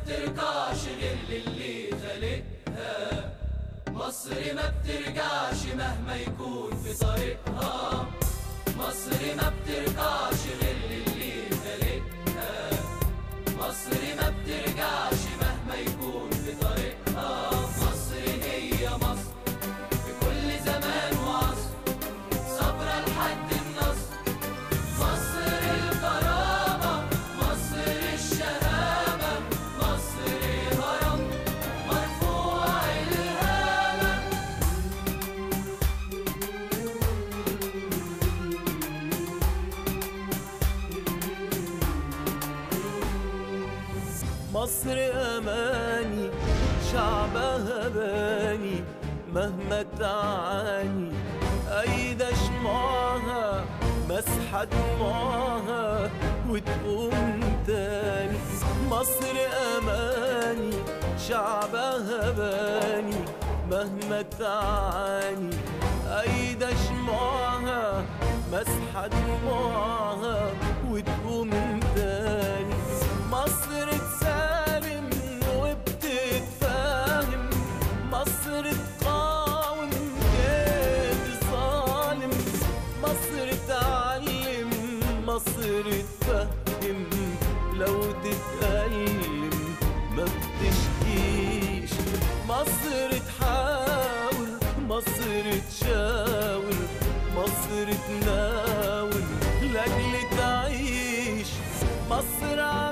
بترجعش غير للي خلقها مصر ما بترجعش مهما يكون في طريقها مصر ما بترجعش غير للي خلقها مصر ما بترجعش مهما يكون في طريقها مصر هي مصر في كل زمان وعصر صبرا لحد النصر مصر الكرامة مصر الشهامة مصر هرم مرفوع الهامة مصر أماني شعبها باني مهما تعاني أيد شمعها مسحة دموعها وتقوم تاني مصر أماني شعبها باني مهما تعاني أيد شمعها مسحة دموعها وتقوم تاني مصر تسالم وبتتفاهم مصر تقاوم كيد ظالم مصر تعلم مصر تفهم لو تتألم ما بتشكيش مصر تحاول مصر تشاور مصر تناول لاجل تعيش مصر